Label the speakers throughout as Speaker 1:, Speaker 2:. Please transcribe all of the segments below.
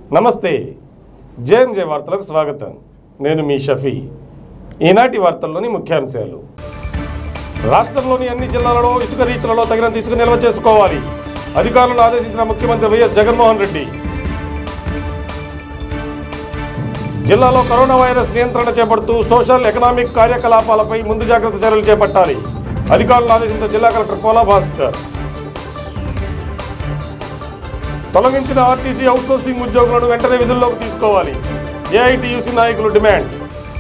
Speaker 1: నమస్తే జేఎంజే వార్తలకు స్వాగతం నేను మీ షఫీ ఈనాటి వార్తల్లోని ముఖ్యాంశాలు రాష్ట్రంలోని అన్ని జిల్లాలలో ఇసుక రీచ్లలో తగినంత ఇసుక నిల్వ చేసుకోవాలి అధికారులను ఆదేశించిన ముఖ్యమంత్రి వైఎస్ జగన్మోహన్ రెడ్డి జిల్లాలో కరోనా వైరస్ నియంత్రణ చేపడుతూ సోషల్ ఎకనామిక్ కార్యకలాపాలపై ముందు జాగ్రత్త చర్యలు చేపట్టాలి అధికారులను ఆదేశించిన జిల్లా కలెక్టర్ పోలా భాస్కర్ తొలగించిన ఆర్టీసీ అవుట్సోర్సింగ్ ఉద్యోగులను వెంటనే విధుల్లోకి తీసుకోవాలి ఏఐటియుసి నాయకులు డిమాండ్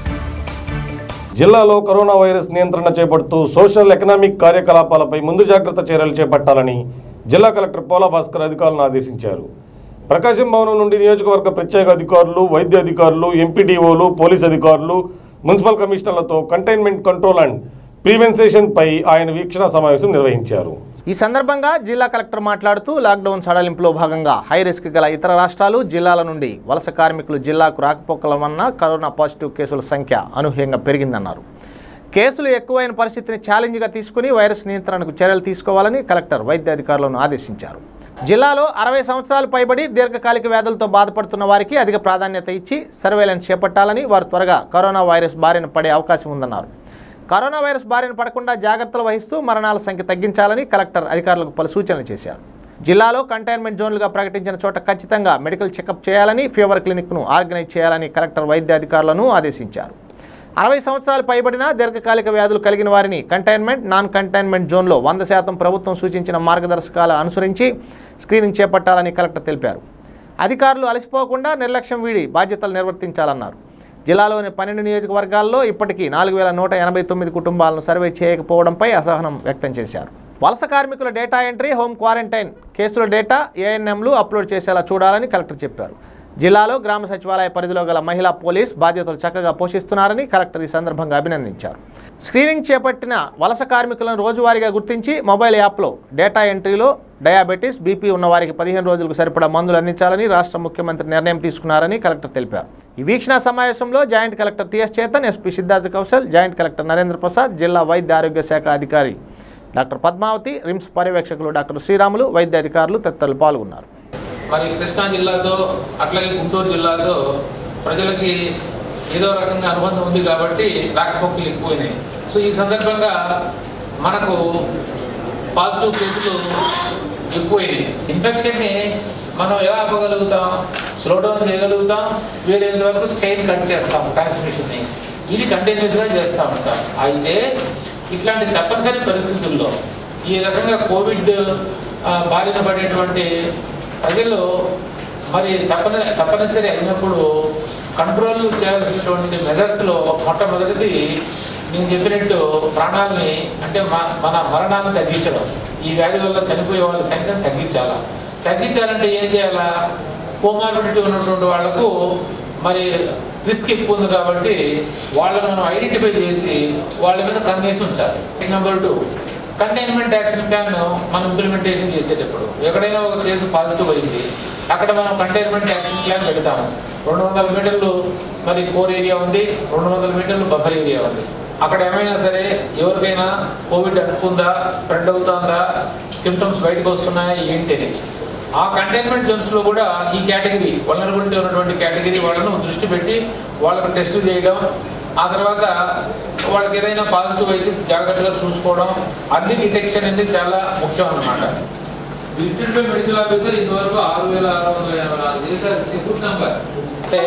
Speaker 1: జిల్లాలో కరోనా వైరస్ నియంత్రణ చేపడుతూ సోషల్ ఎకనామిక్ కార్యకలాపాలపై ముందు జాగ్రత్త చర్యలు చేపట్టాలని జిల్లా కలెక్టర్ పోలా భాస్కర్ అధికారులను ఆదేశించారు ప్రకాశం భవనం నుండి నియోజకవర్గ ప్రత్యేక అధికారులు వైద్య అధికారులు ఎంపీడీఓలు పోలీస్ అధికారులు మున్సిపల్ కమిషనర్లతో కంటైన్మెంట్ కంట్రోల్ అండ్ ప్రివెన్సేషన్ పై ఆయన వీక్షణ సమావేశం నిర్వహించారు
Speaker 2: ఈ సందర్భంగా జిల్లా కలెక్టర్ మాట్లాడుతూ లాక్డౌన్ సడలింపులో భాగంగా హై రిస్క్ గల ఇతర రాష్ట్రాలు జిల్లాల నుండి వలస కార్మికులు జిల్లాకు రాకపోకల వలన కరోనా పాజిటివ్ కేసుల సంఖ్య అనూహ్యంగా పెరిగిందన్నారు కేసులు ఎక్కువైన పరిస్థితిని ఛాలెంజ్గా తీసుకుని వైరస్ నియంత్రణకు చర్యలు తీసుకోవాలని కలెక్టర్ వైద్య అధికారులను ఆదేశించారు జిల్లాలో అరవై సంవత్సరాలు పైబడి దీర్ఘకాలిక వ్యాధులతో బాధపడుతున్న వారికి అధిక ప్రాధాన్యత ఇచ్చి సర్వేలెన్స్ చేపట్టాలని వారు త్వరగా కరోనా వైరస్ బారిన పడే అవకాశం ఉందన్నారు కరోనా వైరస్ బారిన పడకుండా జాగ్రత్తలు వహిస్తూ మరణాల సంఖ్య తగ్గించాలని కలెక్టర్ అధికారులకు పలు సూచనలు చేశారు జిల్లాలో కంటైన్మెంట్ జోన్లుగా ప్రకటించిన చోట ఖచ్చితంగా మెడికల్ చెకప్ చేయాలని ఫీవర్ క్లినిక్ను ఆర్గనైజ్ చేయాలని కలెక్టర్ వైద్య అధికారులను ఆదేశించారు అరవై సంవత్సరాలు పైబడిన దీర్ఘకాలిక వ్యాధులు కలిగిన వారిని కంటైన్మెంట్ నాన్ కంటైన్మెంట్ జోన్లో వంద శాతం ప్రభుత్వం సూచించిన మార్గదర్శకాలు అనుసరించి స్క్రీనింగ్ చేపట్టాలని కలెక్టర్ తెలిపారు అధికారులు అలసిపోకుండా నిర్లక్ష్యం వీడి బాధ్యతలు నిర్వర్తించాలన్నారు జిల్లాలోని పన్నెండు నియోజకవర్గాల్లో ఇప్పటికీ నాలుగు వేల నూట ఎనభై తొమ్మిది కుటుంబాలను సర్వే చేయకపోవడంపై అసహనం వ్యక్తం చేశారు వలస కార్మికుల డేటా ఎంట్రీ హోమ్ క్వారంటైన్ కేసుల డేటా ఏఎన్ఎంలు అప్లోడ్ చేసేలా చూడాలని కలెక్టర్ చెప్పారు జిల్లాలో గ్రామ సచివాలయ పరిధిలో గల మహిళా పోలీస్ బాధ్యతలు చక్కగా పోషిస్తున్నారని కలెక్టర్ ఈ సందర్భంగా అభినందించారు స్క్రీనింగ్ చేపట్టిన వలస కార్మికులను రోజువారీగా గుర్తించి మొబైల్ యాప్లో డేటా ఎంట్రీలో డయాబెటీస్ బీపీ ఉన్న వారికి పదిహేను రోజులకు సరిపడా మందులు అందించాలని రాష్ట్ర ముఖ్యమంత్రి నిర్ణయం తీసుకున్నారని కలెక్టర్ తెలిపారు ఈ వీక్షణ సమావేశంలో joint collector T S Chetan SP Siddharth Kaushal joint collector Narendra Prasad జిల్లా వైద్య ఆరోగ్య శాఖ అధికారి డాక్టర్ పద్మావతి రిమ్స్ పర్యవేక్షకులు డాక్టర్ శ్రీరాములు వైద్య అధికారులు తదితరులు పాల్గొన్నారు
Speaker 3: మరి కృష్ణా జిల్లాతో అట్లాగే గుంటూరు జిల్లాతో ప్రజలకి ఏదో రకంగా అనుబంధం ఉంది కాబట్టి రాకపోకలు ఎక్కువైనాయి సో ఈ సందర్భంగా మనకు పాజిటివ్ కేసులు ఎక్కువైనాయి ఇన్ఫెక్షన్ని మనం ఎలా ఆపగలుగుతాం స్లో డౌన్ చేయగలుగుతాం వీలైనంత వరకు చైన్ కట్ చేస్తాం ట్రాన్స్మిషన్ని ఇది కంటిన్యూస్గా చేస్తూ ఉంటాం అయితే ఇట్లాంటి తప్పనిసరి పరిస్థితుల్లో ఈ రకంగా కోవిడ్ ఆ, బారిన పడేటువంటి ప్రజలు మరి తప్పన తప్పనిసరి అయినప్పుడు కంట్రోల్ చేయాల్సినటువంటి మెజర్స్లో మొట్టమొదటిది నేను చెప్పినట్టు ప్రాణాలని అంటే మ- మన మరణాలను తగ్గించడం ఈ వ్యాధి వల్ల చనిపోయే వాళ్ళ సంఖ్యను తగ్గించాలా తగ్గించాలంటే ఏం చేయాలా కోమార్బిడిటీ ఉన్నటువంటి వాళ్లకు మరి రిస్క్ ఎక్కువ ఉంది కాబట్టి వాళ్ళని మనం ఐడెంటిఫై చేసి వాళ్ళ మీద కన్నేసి ఉంచాలి number two containment action plan మనం ఇంప్లిమెంటేషన్ చేసేటప్పుడు ఎక్కడైనా ఒక కేసు పాజిటివ్ అయింది అక్కడ మనం కంటైన్మెంట్ యాక్షన్ ప్లాన్ పెడతాము రెండు వందల మీటర్లు మరి కోర్ ఏరియా ఉంది రెండు వందల మీటర్లు బఫర్ ఏరియా ఉంది అక్కడ ఏమైనా సరే ఎవరికైనా కోవిడ్ అంటుకుందా స్ప్రెడ్ అవుతుందా సిమ్టమ్స్ బయటకు వస్తున్నాయా ఏంటి అని ఆ కంటైన్మెంట్ జోన్స్లో కూడా ఈ కేటగిరీ వలనరబిలిటీ ఉన్నటువంటి కేటగిరీ వాళ్ళను దృష్టి పెట్టి వాళ్ళకు టెస్టులు చేయడం ఆ తర్వాత వాళ్ళకి ఏదైనా పాజిటివ్ అయితే జాగ్రత్తగా చూసుకోవడం అన్ని డిటెక్షన్ అనేది చాలా ముఖ్యం అన్నమాట విజిటెడ్ బై మెడికల్ ఆఫీసర్ ఇంతవరకు ఆరు వేల ఆరు వందల ఎనభై నాలుగు చేశారు గుడ్ నెంబర్ అంటే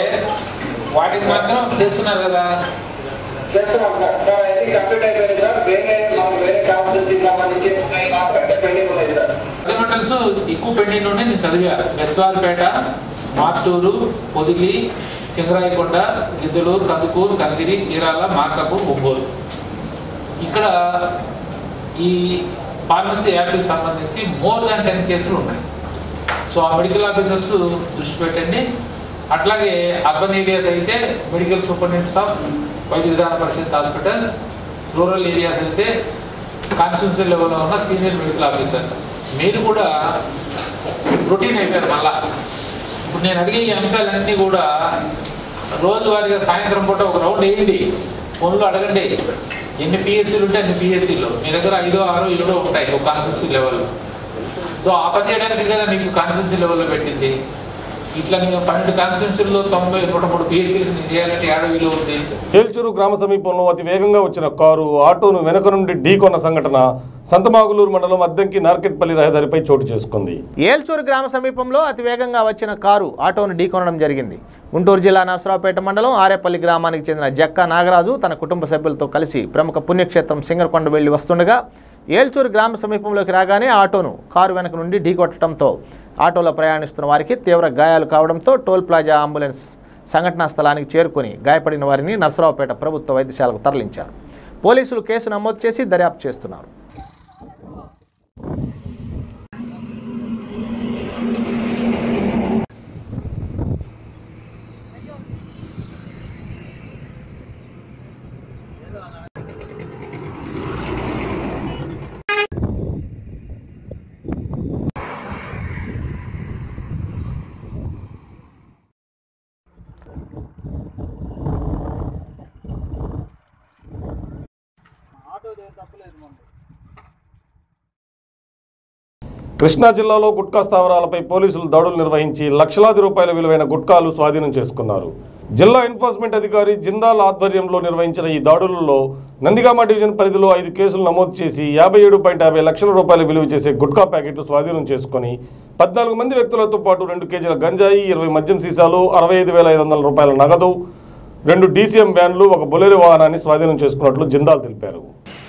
Speaker 3: వాటికి మాత్రం చేస్తున్నారు కదా
Speaker 4: చేస్తున్నాం సార్ సార్ అది కంప్లీట్ అయిపోయింది సార్ వేరే మాకు వేరే కాన్స్టిట్యూన్సీ సంబంధించి ఉన్నాయి మాత్రం పెండింగ్ ఉన్నాయి సార్
Speaker 3: ఫండమెంటల్స్ ఎక్కువ పెండింగ్ ఉండే నేను చదివా బెస్తవారిపేట మార్టూరు పొదిలి సింగరాయకొండ గిద్దలూరు కందుకూరు కనగిరి చీరాల మార్కపూర్ ఒంగోలు ఇక్కడ ఈ ఫార్మసీ యాప్కి సంబంధించి మోర్ దాన్ టెన్ కేసులు ఉన్నాయి సో ఆ మెడికల్ ఆఫీసర్స్ దృష్టి పెట్టండి అట్లాగే అర్బన్ ఏరియాస్ అయితే medical superintendents of Vaidya Vidhana Parishad hospitals rural areas అయితే కాన్స్టిట్యూన్సీ లెవెల్లో ఉన్న సీనియర్ మెడికల్ ఆఫీసర్స్ మీరు కూడా రొటీన్ అయిపోయారు మళ్ళా ఇప్పుడు నేను అడిగే ఈ అంశాలన్నీ కూడా రోజువారీగా సాయంత్రం పూట ఒక రౌండ్ వేయండి ఫోన్లో అడగండి ఎన్ని పిఎస్సీలు ఉంటే అన్ని పిఎస్సీలు మీ దగ్గర ఐదో ఆరో ఏడో ఉంటాయి ఒక కాన్స్టిట్యూన్సీ లెవెల్లో సో ఆ పని చేయడానికి కదా మీకు కాన్స్టిట్యూన్సీ లెవెల్లో పెట్టింది ఇట్లా నేను పన్నెండు కాన్స్టిట్యూన్సీల్లో తొంభై నూట మూడు పిఎస్సీలు చేయాలంటే అడవిలో ఉంది
Speaker 1: ఏల్చూరు గ్రామ సమీపంలో అతి వేగంగా వచ్చిన కారు ఆటోను వెనుక నుండి ఢీకొన్న సంఘటన సంతమాగులూరు మండలం అద్దంకి నార్కెట్పల్లి రహదారిపై చోటు చేసుకుంది
Speaker 2: ఏల్చూరు గ్రామ సమీపంలో అతి వేగంగా వచ్చిన కారు ఆటోను ఢీకొనడం జరిగింది గుంటూరు జిల్లా నరసరావుపేట మండలం ఆరేపల్లి గ్రామానికి చెందిన జక్కా నాగరాజు తన కుటుంబ సభ్యులతో కలిసి ప్రముఖ పుణ్యక్షేత్రం సింగరకొండ వెళ్లి వస్తుండగా ఏల్చూరు గ్రామ సమీపంలోకి రాగానే ఆటోను కారు వెనక నుండి ఢీకొట్టడంతో ఆటోలో ప్రయాణిస్తున్న వారికి తీవ్ర గాయాలు కావడంతో టోల్ ప్లాజా అంబులెన్స్ సంఘటనా స్థలానికి చేరుకొని గాయపడిన వారిని నరసరావుపేట ప్రభుత్వ వైద్యశాలకు తరలించారు పోలీసులు కేసు నమోదు చేసి దర్యాప్తు చేస్తున్నారు
Speaker 1: కృష్ణా జిల్లాలో గుట్కా స్థావరాలపై పోలీసులు దాడులు నిర్వహించి లక్షలాది రూపాయల విలువైన గుట్కాలు స్వాధీనం చేసుకున్నారు జిల్లా ఎన్ఫోర్స్మెంట్ అధికారి జిందాల్ ఆధ్వర్యంలో నిర్వహించిన ఈ దాడులలో నందిగామ డివిజన్ పరిధిలో ఐదు కేసులు నమోదు చేసి యాభై ఏడు పాయింట్ యాభై లక్షల రూపాయల విలువ చేసే గుట్కా ప్యాకెట్లు స్వాధీనం చేసుకుని పద్నాలుగు మంది వ్యక్తులతో పాటు రెండు కేజీల గంజాయి ఇరవై మద్యం సీసాలు అరవై ఐదు వేల ఐదు వందల రూపాయల నగదు రెండు డీసీఎం వ్యాన్లు ఒక బొలెరో వాహనాన్ని స్వాధీనం చేసుకున్నట్లు జిందాల్ తెలిపారు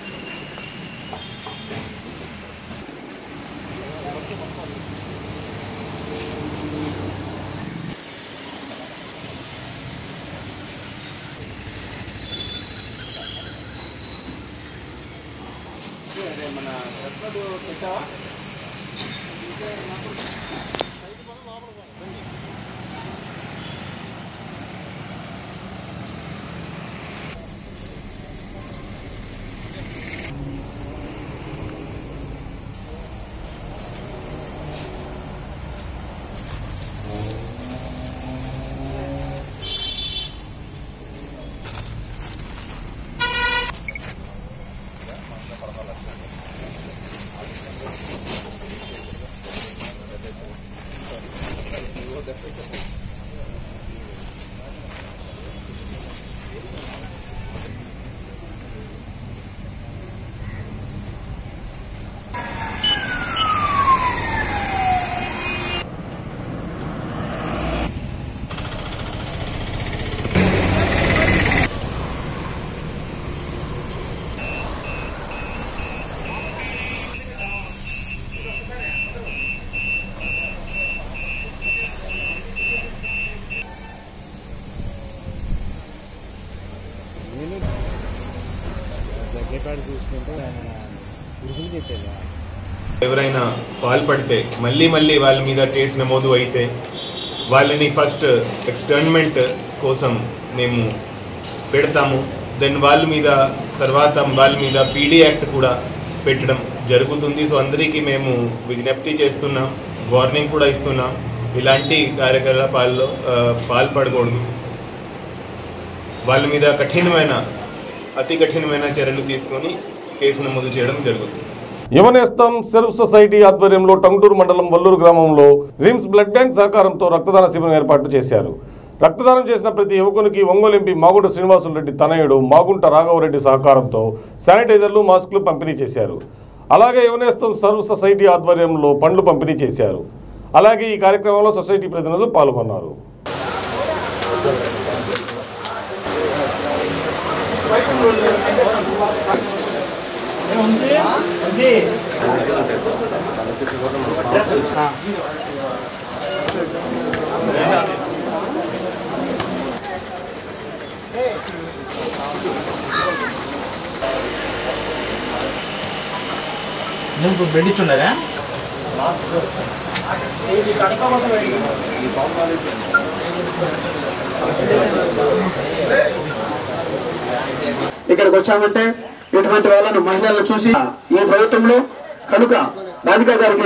Speaker 5: ఎవరైనా పాల్పడితే మళ్ళీ మళ్ళీ వాళ్ళ మీద కేసు నమోదు అయితే వాళ్ళని ఫస్ట్ ఎక్స్టర్న్మెంట్ కోసం మేము పెడతాము దెన్ వాళ్ళ మీద తర్వాత వాళ్ళ మీద పీడీ యాక్ట్ కూడా పెట్టడం జరుగుతుంది సో అందరికీ మేము విజ్ఞప్తి చేస్తున్నాం వార్నింగ్ కూడా ఇస్తున్నాం ఇలాంటి కార్యకలాపాల్లో ఆ, పాల్పడకూడదు వాళ్ళ మీద కఠినమైన అతి కఠినమైన చర్యలు తీసుకొని కేసు నమోదు చేయడం జరుగుతుంది
Speaker 1: యువనేస్తం సెల్ఫ్ సొసైటీ ఆధ్వర్యంలో టంగుటూరు మండలం వల్లూరు గ్రామంలో రిమ్స్ బ్లడ్ బ్యాంక్ సహకారంతో రక్తదాన శిబిరం ఏర్పాటు చేశారు రక్తదానం చేసిన ప్రతి యువకునికి ఒంగోలు ఎంపీ మాగుంట శ్రీనివాసులు రెడ్డి తనయుడు మాగుంట రాఘవరెడ్డి సహకారంతో శానిటైజర్లు మాస్కులు పంపిణీ చేశారు అలాగే యువనేస్తం సర్వ్ సొసైటీ ఆధ్వర్యంలో పండ్లు పంపిణీ చేశారు అలాగే ఈ కార్యక్రమంలో సొసైటీ ప్రతినిధులు పాల్గొన్నారు
Speaker 3: నువ్వు బెడ్ ఇచ్చుండగా
Speaker 6: ఇక్కడికి వచ్చామంటే ఇటువంటి వాళ్ళను మహిళలను చూసి ఈ ప్రభుత్వంలో కనుక రాధికా గారికి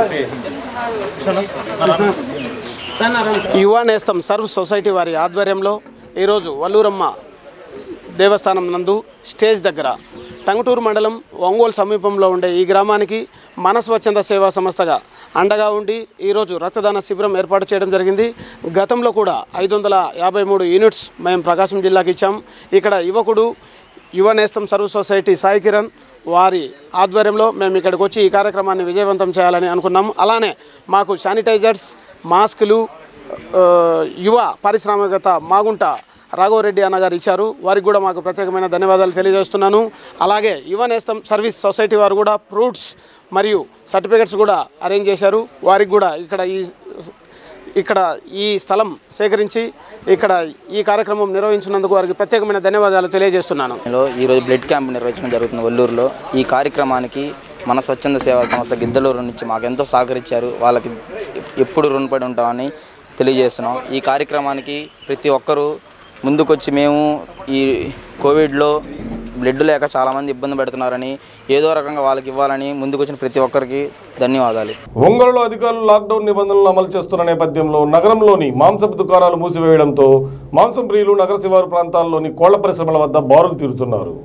Speaker 6: యువ నేస్తం సర్వ్ సొసైటీ వారి ఆధ్వర్యంలో ఈరోజు వల్లూరమ్మ దేవస్థానం నందు స్టేజ్ దగ్గర
Speaker 7: టంగుటూరు మండలం ఒంగోలు సమీపంలో ఉండే ఈ గ్రామానికి మన స్వచ్ఛంద సేవా సంస్థగా అండగా ఉండి ఈరోజు రక్తదాన శిబిరం ఏర్పాటు చేయడం జరిగింది గతంలో కూడా ఐదు వందల యాభై మూడు యూనిట్స్ మేము ప్రకాశం జిల్లాకి ఇచ్చాం ఇక్కడ యువకుడు యువ నేస్తం సర్వ్ సొసైటీ సాయి కిరణ్ వారి ఆధ్వర్యంలో మేము ఇక్కడికి వచ్చి ఈ కార్యక్రమాన్ని విజయవంతం చేయాలని అనుకున్నాము అలానే మాకు శానిటైజర్స్ మాస్కులు ఆ, యువ పారిశ్రామికత మాగుంట రాఘవరెడ్డి అన్న గారు ఇచ్చారు వారికి కూడా మాకు ప్రత్యేకమైన ధన్యవాదాలు తెలియజేస్తున్నాను అలాగే యువ నేస్తం సర్వీస్ సొసైటీ వారు కూడా ఫ్రూట్స్ మరియు సర్టిఫికెట్స్ కూడా అరేంజ్ చేశారు వారికి కూడా ఇక్కడ ఈ ఇక్కడ ఈ స్థలం సేకరించి ఇక్కడ ఈ కార్యక్రమం నిర్వహించినందుకు వారికి ప్రత్యేకమైన ధన్యవాదాలు తెలియజేస్తున్నాను
Speaker 8: లో ఈరోజు బ్లడ్ క్యాంప్ నిర్వహించడం జరుగుతుంది వల్లూరులో ఈ కార్యక్రమానికి మన స్వచ్ఛంద సేవా సంస్థ గిద్దలూరు నుంచి మాకు ఎంతో సహకరించారు వాళ్ళకి ఎప్పుడు రుణపడి ఉంటామని తెలియజేస్తున్నాం ఈ కార్యక్రమానికి ప్రతి ఒక్కరూ ముందుకొచ్చి మేము ఈ కోవిడ్లో బ్లడ్ లేక చాలామంది ఇబ్బంది పెడుతున్నారని ఏదో రకంగా వాళ్ళకి ఇవ్వాలని ముందుకొచ్చిన ప్రతి ఒక్కరికి ధన్యవాదాలు
Speaker 1: ఒంగోలులో అధికారులు లాక్డౌన్ నిబంధనలు అమలు చేస్తున్న నేపథ్యంలో నగరంలోని మాంసపు దుకాణాలు మూసివేయడంతో మాంసం ప్రియులు నగర శివారు ప్రాంతాల్లోని కోళ్ల పరిశ్రమల వద్ద బారులు తీరుతున్నారు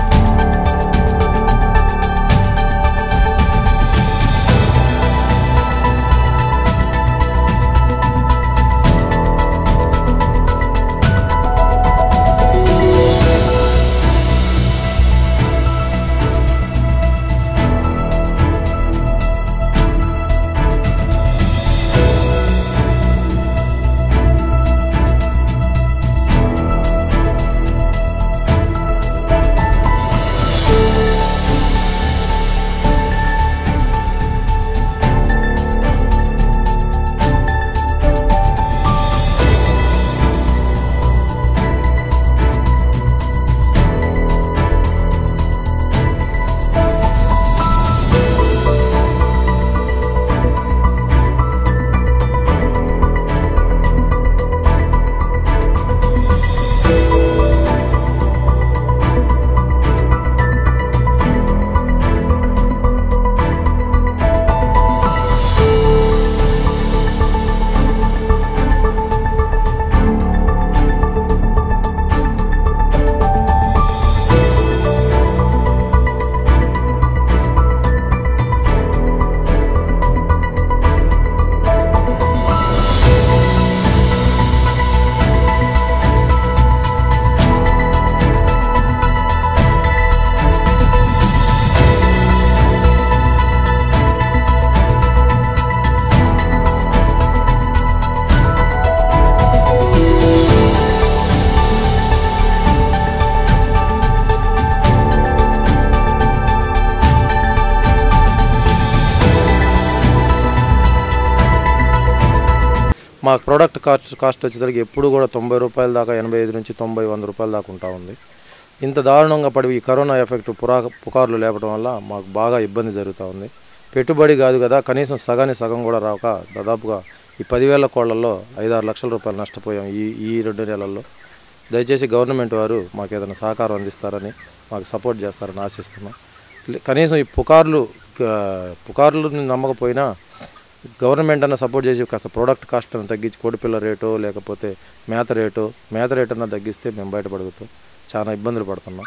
Speaker 9: మా ప్రోడక్ట్ కాస్ట్ కాస్ట్ వచ్చేసరికి ఎప్పుడు కూడా తొంభై రూపాయల దాకా ఎనభై ఐదు నుంచి తొంభై వంద రూపాయల దాకా ఉంటా ఉంది ఇంత దారుణంగా పడి ఈ కరోనా ఎఫెక్ట్ పురా పుకార్లు లేపడం వల్ల మాకు బాగా ఇబ్బంది జరుగుతూ ఉంది పెట్టుబడి కాదు కదా కనీసం సగానికి సగం కూడా రాక దాదాపుగా ఈ పదివేల కోళ్లలో ఐదారు లక్షల రూపాయలు నష్టపోయాం ఈ ఈ రెండు నెలల్లో దయచేసి గవర్నమెంట్ వారు మాకు ఏదైనా సహకారం అందిస్తారని మాకు సపోర్ట్ చేస్తారని ఆశిస్తున్నాం లే- కనీసం ఈ పుకార్లు ఆ, పుకార్లను నమ్మకపోయినా గవర్నమెంట్ అన్న సపోర్ట్ చేసి కాస్త ప్రోడక్ట్ కాస్ట్ అన్న తగ్గించి కోడిపిల్ల రేటో లేకపోతే మేత రేటో మేత రేట్ అన్న తగ్గిస్తే మేము బయటపడుగుతాం చాలా ఇబ్బందులు పడుతున్నాం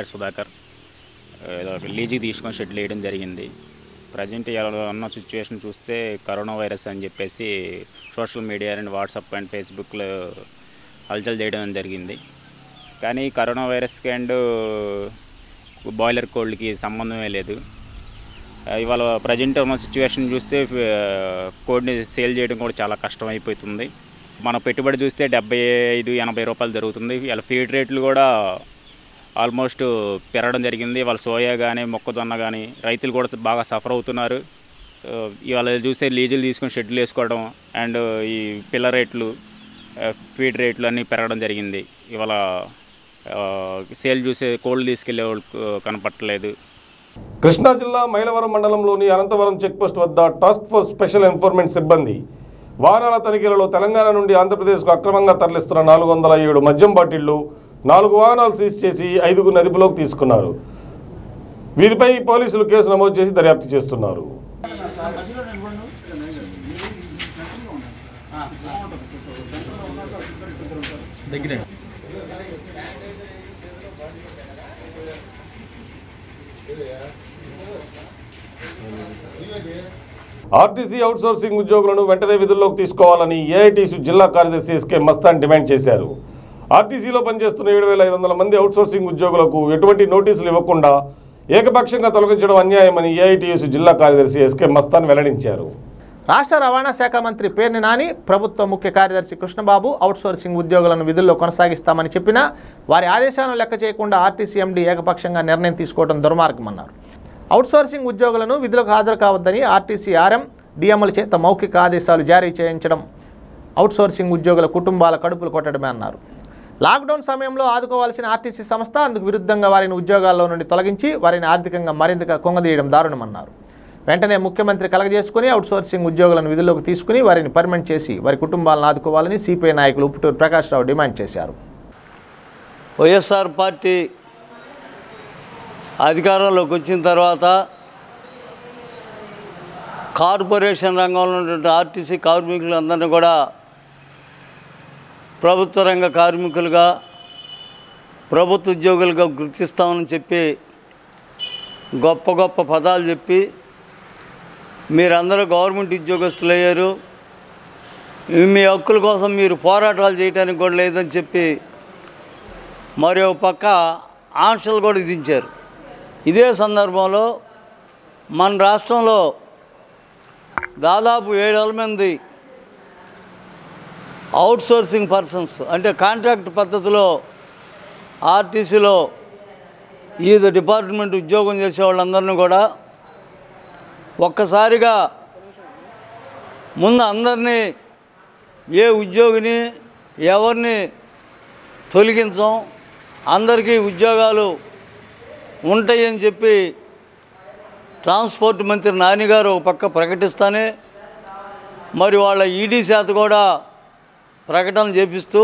Speaker 10: సుధాకర్ ఏదో ఒక లీజుకి తీసుకొని షెడ్యూల్ వేయడం జరిగింది ప్రజెంట్ ఇలా ఉన్న సిచ్యువేషన్ చూస్తే కరోనా వైరస్ అని చెప్పేసి social media and WhatsApp and ఫేస్బుక్లో హల్చల్ చేయడం జరిగింది కానీ కరోనా వైరస్కి అండ్ బాయిలర్ కోల్డ్కి సంబంధమే లేదు ఆ, ఇవాళ ప్రజెంట్ ఉన్న సిచ్యువేషన్ చూస్తే కోడ్ని సేల్ చేయడం కూడా చాలా కష్టం అయిపోతుంది మన పెట్టుబడి చూస్తే డెబ్బై ఐదు ఎనభై రూపాయలు జరుగుతుంది ఇలా ఫీడ్ రేట్లు కూడా ఆల్మోస్ట్ పెరగడం జరిగింది వాళ్ళ సోయా కానీ మొక్కజొన్న కానీ రైతులు కూడా బాగా సఫర్ అవుతున్నారు ఆ, ఇవాళ చూస్తే లీజులు తీసుకొని షెడ్యూల్ వేసుకోవడం అండ్ ఈ పిల్ల రేట్లు ఆ, ఫీడ్ రేట్లు అన్నీ పెరగడం జరిగింది ఇవాళ ఆ, సేల్ చూసే కోళ్ళు తీసుకెళ్లే వాళ్ళు కనపట్టలేదు
Speaker 1: కృష్ణా జిల్లా మైలవరం మండలంలోని అనంతవరం చెక్పోస్ట్ వద్ద టాస్క్ ఫోర్స్ స్పెషల్ ఎన్ఫోర్స్మెంట్ సిబ్బంది వాహనాల తనిఖీలలో తెలంగాణ నుండి ఆంధ్రప్రదేశ్కు అక్రమంగా తరలిస్తున్న నాలుగు వందల ఏడు మద్యం బాటిళ్లు నాలుగు వాహనాలు సీజ్ చేసి ఐదుగురు నదిపులోకి తీసుకున్నారు వీరిపై పోలీసులు కేసు నమోదు చేసి దర్యాప్తు చేస్తున్నారు ఆర్టీసీ అవుట్సోర్సింగ్ ఉద్యోగులను వెంటనే విధుల్లోకి తీసుకోవాలని ఏఐటీసీ జిల్లా కార్యదర్శి ఎస్కే మస్తాన్ డిమాండ్ చేశారు ఆర్టీసీలో పనిచేస్తున్న ఏడు వేల ఐదు వందల మంది అవుట్సోర్సింగ్ ఉద్యోగులకు ఎటువంటి నోటీసులు ఇవ్వకుండా ఏకపక్షంగా తొలగించడం అన్యాయమని ఏఐటీయూసీ జిల్లా కార్యదర్శి ఎస్కే మస్తాన్ వెల్లడించారు
Speaker 2: రాష్ట్ర రవాణా శాఖ మంత్రి పేర్ని నాని ప్రభుత్వ ముఖ్య కార్యదర్శి కృష్ణబాబు అవుట్సోర్సింగ్ ఉద్యోగులను విధుల్లో కొనసాగిస్తామని చెప్పినా వారి ఆదేశాలను లెక్క చేయకుండా ఆర్టీసీ ఎండీ ఏకపక్షంగా నిర్ణయం తీసుకోవడం దుర్మార్గమన్నారు అవుట్సోర్సింగ్ ఉద్యోగులను విధులకు హాజరు కావద్దని ఆర్టీసీ ఆర్ఎం డిఎంల చేత మౌఖిక ఆదేశాలు జారీ చేయించడం అవుట్సోర్సింగ్ ఉద్యోగుల కుటుంబాల కడుపులు కొట్టడమే అన్నారు లాక్డౌన్ సమయంలో ఆదుకోవాల్సిన ఆర్టీసీ సంస్థ అందుకు విరుద్ధంగా వారిని ఉద్యోగాల్లో నుండి తొలగించి వారిని ఆర్థికంగా మరింతగా కొంగదీయడం దారుణమన్నారు వెంటనే ముఖ్యమంత్రి కలగజేసుకుని అవుట్సోర్సింగ్ ఉద్యోగులను విధుల్లోకి తీసుకుని వారిని పర్మనెంట్ చేసి వారి కుటుంబాలను ఆదుకోవాలని సిపిఐ నాయకులు ఉప్పుటూరు ప్రకాష్ రావు డిమాండ్ చేశారు
Speaker 11: వైఎస్ఆర్ పార్టీ అధికారంలోకి వచ్చిన తర్వాత కార్పొరేషన్ రంగంలో ఉన్నటువంటి ఆర్టీసీ కార్మికులందరినీ కూడా ప్రభుత్వ రంగ కార్మికులుగా ప్రభుత్వ ఉద్యోగులుగా గుర్తిస్తామని చెప్పి గొప్ప గొప్ప పదాలు చెప్పి మీరందరూ గవర్నమెంట్ ఉద్యోగస్తులు అయ్యారు మీ హక్కుల కోసం మీరు పోరాటాలు చేయడానికి కూడా లేదని చెప్పి మరి ఒక పక్క ఆంక్షలు కూడా విధించారు ఇదే సందర్భంలో మన రాష్ట్రంలో దాదాపు ఏడు వేల మంది అవుట్ సోర్సింగ్ పర్సన్స్ అంటే కాంట్రాక్ట్ పద్ధతిలో ఆర్టీసీలో ఈద డిపార్ట్మెంట్ ఉద్యోగం చేసే వాళ్ళందరినీ కూడా ఒక్కసారిగా ముందు అందరినీ ఏ ఉద్యోగిని ఎవరిని తొలగించం అందరికీ ఉద్యోగాలు ఉంటాయని చెప్పి ట్రాన్స్పోర్ట్ మంత్రి నాని గారు ఒక పక్క ప్రకటిస్తానే మరి వాళ్ళ ఈడీ శాత కూడా ప్రకటన చేపిస్తూ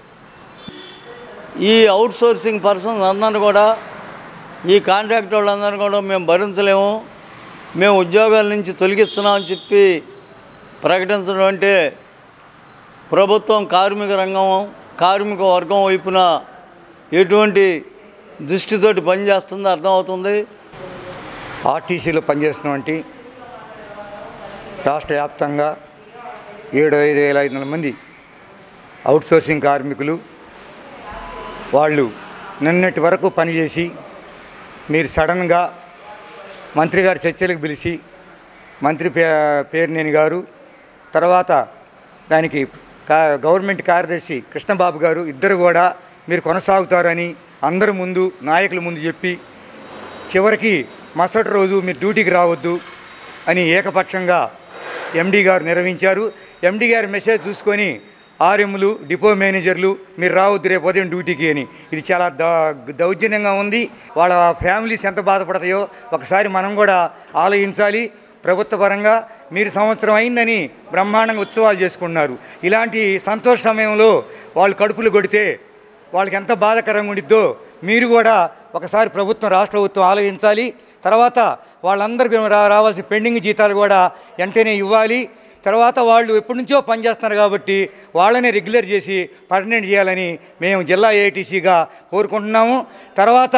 Speaker 11: ఈ అవుట్ సోర్సింగ్ పర్సన్స్ అందరిని కూడా ఈ కాంట్రాక్ట్ వాళ్ళందరినీ కూడా మేము భరించలేము మేము ఉద్యోగాల నుంచి తొలగిస్తున్నామని చెప్పి ప్రకటించడం అంటే ప్రభుత్వం కార్మిక రంగం కార్మిక వర్గం వైపున ఎటువంటి దృష్టితోటి పనిచేస్తుందో అర్థమవుతుంది
Speaker 12: ఆర్టీసీలో పనిచేస్తున్నటువంటి రాష్ట్ర వ్యాప్తంగా ఏడు ఐదు వేల ఐదు వందల మంది అవుట్సోర్సింగ్ కార్మికులు వాళ్ళు నిన్నటి వరకు పనిచేసి మీరు సడన్గా మంత్రి గారి చర్చలకు పిలిచి మంత్రి పే పేర్నేని గారు తర్వాత దానికి కా గవర్నమెంట్ కార్యదర్శి కృష్ణబాబు గారు ఇద్దరు కూడా మీరు కొనసాగుతారని అందరి ముందు నాయకుల ముందు చెప్పి చివరికి మరుసటి రోజు మీరు డ్యూటీకి రావద్దు అని ఏకపక్షంగా ఎండీ గారు నిర్వహించారు ఎండీ గారి మెసేజ్ చూసుకొని ఆర్ఎంలు డిపో మేనేజర్లు మీరు రావద్దు రేపు ఉదయం డ్యూటీకి అని ఇది చాలా ద దౌర్జన్యంగా ఉంది వాళ్ళ ఫ్యామిలీస్ ఎంత బాధపడతాయో ఒకసారి మనం కూడా ఆలోచించాలి ప్రభుత్వ పరంగా మీరు సంవత్సరం అయిందని బ్రహ్మాండంగా ఉత్సవాలు చేసుకున్నారు ఇలాంటి సంతోష సమయంలో వాళ్ళు కడుపులు కొడితే వాళ్ళకి ఎంత బాధాకరంగా ఉండిద్దో మీరు కూడా ఒకసారి ప్రభుత్వం రాష్ట్ర ప్రభుత్వం ఆలోచించాలి తర్వాత వాళ్ళందరికీ రా రావాల్సిన పెండింగ్ జీతాలు కూడా వెంటనే ఇవ్వాలి తర్వాత వాళ్ళు ఎప్పటి నుంచో పనిచేస్తున్నారు కాబట్టి వాళ్ళని రెగ్యులర్ చేసి పర్మనెంట్ చేయాలని మేము జిల్లా ఏఐటీసీగా కోరుకుంటున్నాము తర్వాత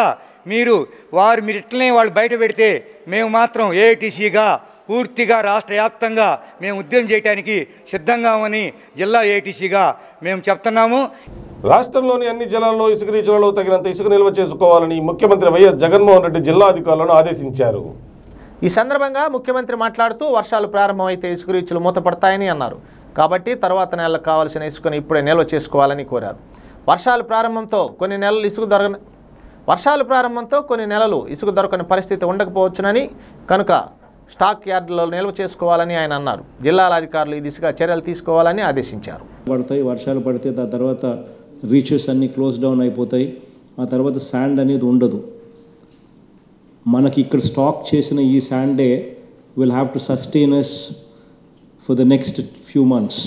Speaker 12: మీరు వారు మీరు ఇట్లనే వాళ్ళు బయట పెడితే మేము మాత్రం ఏఐటీసీగా పూర్తిగా రాష్ట్ర వ్యాప్తంగా మేము ఉద్యమం చేయడానికి సిద్ధంగా అని జిల్లా ఏఐటీసీగా మేము చెప్తున్నాము
Speaker 1: రాష్ట్రంలోని అన్ని జిల్లాల్లో ఇసుక రీచులలో తగినంత ఇసుక నిల్వ చేసుకోవాలని ముఖ్యమంత్రి వైఎస్ జగన్మోహన్ రెడ్డి జిల్లా అధికారులను ఆదేశించారు
Speaker 2: ఈ సందర్భంగా ముఖ్యమంత్రి మాట్లాడుతూ వర్షాలు ప్రారంభమైతే ఇసుక రీచ్లు మూతపడతాయని అన్నారు కాబట్టి తర్వాత నెలలకు కావాల్సిన ఇసుకను ఇప్పుడే నిల్వ చేసుకోవాలని కోరారు వర్షాలు ప్రారంభంతో కొన్ని నెలలు ఇసుక దొరక వర్షాలు ప్రారంభంతో కొన్ని నెలలు ఇసుక దొరకని పరిస్థితి ఉండకపోవచ్చునని కనుక స్టాక్ యార్డులో నిల్వ చేసుకోవాలని ఆయన అన్నారు జిల్లాల అధికారులు ఈ దిశగా చర్యలు తీసుకోవాలని ఆదేశించారు
Speaker 13: పడతాయి వర్షాలు పడితే దాని తర్వాత రీచెస్ అన్నీ క్లోజ్ డౌన్ అయిపోతాయి ఆ తర్వాత శాండ్ అనేది ఉండదు మనకి ఇక్కడ స్టాక్ చేసిన ఈ శాండే will have to sustains for the next few months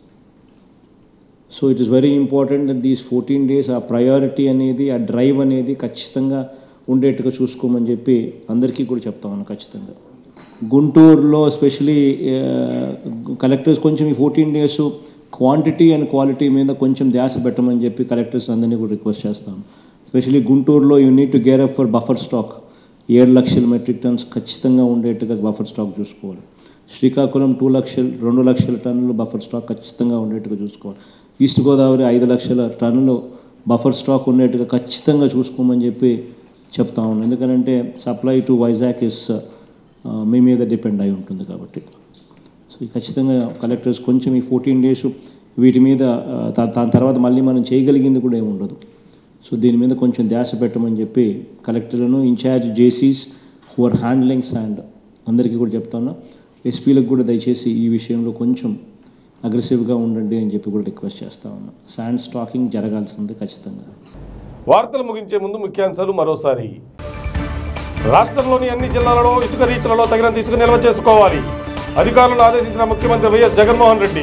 Speaker 13: so it is very important that these fourteen days ఆ ప్రయారిటీ అనేది ఆ డ్రైవ్ అనేది ఖచ్చితంగా ఉండేట్టుగా చూసుకోమని చెప్పి అందరికీ కూడా చెప్తామన్నా ఖచ్చితంగా గుంటూరులో ఎస్పెషలీ కలెక్టర్స్ కొంచెం ఈ fourteen days quantity and quality మీద కొంచెం ధ్యాస పెట్టమని చెప్పి కలెక్టర్స్ అందరినీ కూడా రిక్వెస్ట్ చేస్తాను ఎస్పెషలీ గుంటూరులో you need to gear up for buffer stock ఏడు లక్షల మెట్రిక్ టన్స్ ఖచ్చితంగా ఉండేట్టుగా బఫర్ స్టాక్ చూసుకోవాలి శ్రీకాకుళం టూ లక్షలు రెండు లక్షల టన్నులు బఫర్ స్టాక్ ఖచ్చితంగా ఉండేట్టుగా చూసుకోవాలి ఈస్ట్ గోదావరి ఐదు లక్షల టన్నులు బఫర్ స్టాక్ ఉండేట్టుగా ఖచ్చితంగా చూసుకోమని చెప్పి చెప్తా ఉన్నాను ఎందుకంటే సప్లై టు వైజాగ్ ఇస్ మీ మీద డిపెండ్ అయి ఉంటుంది కాబట్టి సో ఈ ఖచ్చితంగా కలెక్టర్స్ కొంచెం ఈ ఫోర్టీన్ డేస్ వీటి మీద ఆ, దా- దాని తర్వాత మళ్ళీ మనం చేయగలిగింది కూడా ఏమి ఉండదు సో దీని మీద కొంచెం ధ్యాస పెట్టమని చెప్పి కలెక్టర్లను ఇన్ఛార్జ్ జేసీస్ హు ఆర్ హ్యాండ్లింగ్ శాండ్ అందరికీ కూడా చెప్తాను ఎస్పీలకు కూడా దయచేసి ఈ విషయంలో కొంచెం అగ్రెసివ్గా ఉండండి అని చెప్పి కూడా రిక్వెస్ట్ చేస్తా ఉన్నా శాండ్ స్టాకింగ్ జరగాల్సింది ఖచ్చితంగా
Speaker 1: వార్తలు ముగించే ముందు ముఖ్యాంశాలు మరోసారి రాష్ట్రంలోని అన్ని జిల్లాలలో ఇసుక రీచ్లలో తగినంత ఇసుక నిల్వ చేసుకోవాలి అధికారులను ఆదేశించిన ముఖ్యమంత్రి వైఎస్ జగన్మోహన్ రెడ్డి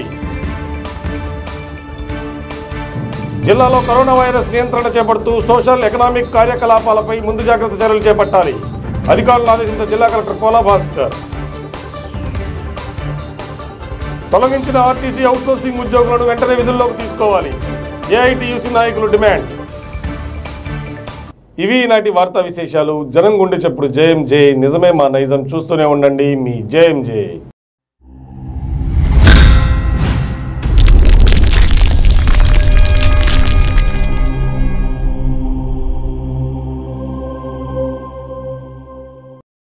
Speaker 1: జిల్లాలో కరోనా వైరస్ నియంత్రణ చేపడుతూ సోషల్ ఎకనామిక్ కార్యకలాపాలపై ముందు జాగ్రత్త చర్యలు చేపట్టాలి అధికారులను ఆదేశించిన జిల్లా కలెక్టర్ పోలా భాస్కర్ తొలగించిన ఆర్టీసీ అవుట్సోర్సింగ్ ఉద్యోగులను వెంటనే విధుల్లోకి తీసుకోవాలి ఏఐటియుసి నాయకులు డిమాండ్ ఇవి నాటి వార్తా విశేషాలు జనం గుండె చెప్పుడు జేఎం జే నిజమే మా నైజం చూస్తూనే ఉండండి మీ జేఎం జే